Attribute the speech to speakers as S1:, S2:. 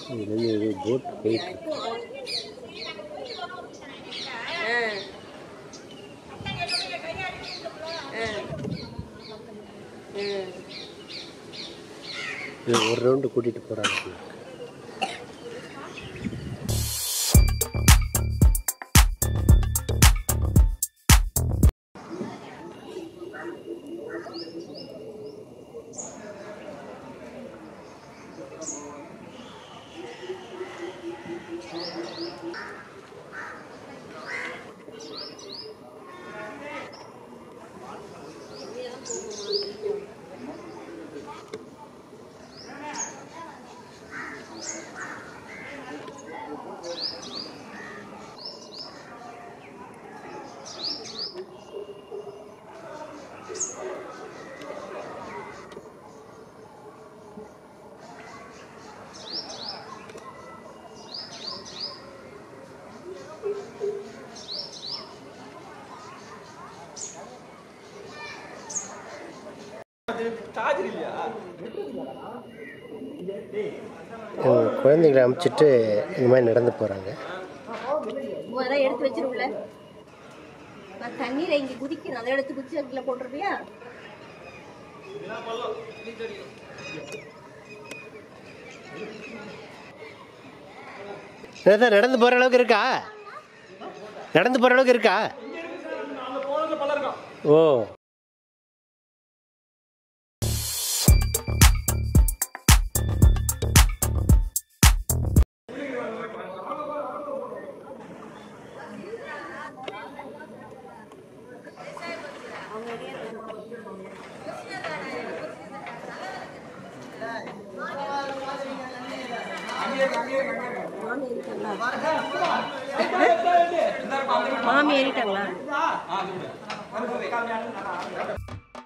S1: இதுலேருந்து ஏதோ போட் போயிட்டு இருக்கு. இது ஒரு ரவுண்டு கூட்டிகிட்டு போகிறாங்க இவங்க குழந்தைங்களை அமுச்சிட்டு இந்த மாதிரி நடந்து போகிறாங்க
S2: அதெல்லாம் எடுத்து வச்சிருக்கல நான் தண்ணீரை இங்க குதிக்கணும் அதை எடுத்து குதிச்சு அதுக்குள்ள போட்டுருப்பியா
S1: அதான் நடந்து போகிற அளவுக்கு இருக்கா நடந்து போகிற அளவுக்கு இருக்கா ஓ
S2: மாமி ஏறிட்டாங்களா